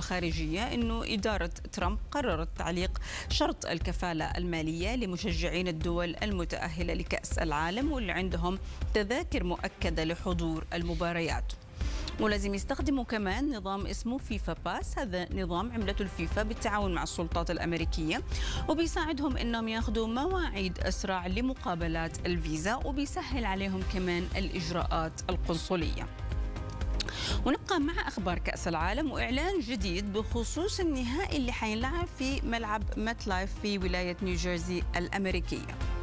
الخارجية أنه إدارة ترامب قررت تعليق شرط الكفالة المالية لمشجعين الدول المتأهلة لكأس العالم واللي عندهم تذاكر مؤكدة لحضور المباريات ولازم يستخدموا كمان نظام اسمه فيفا باس هذا نظام عملته الفيفا بالتعاون مع السلطات الأمريكية وبيساعدهم أنهم ياخذوا مواعيد أسرع لمقابلات الفيزا وبيسهل عليهم كمان الإجراءات القنصلية ونبقى مع أخبار كأس العالم وإعلان جديد بخصوص النهائي اللي حينلعب في ملعب مات لايف في ولاية نيوجيرسي الأمريكية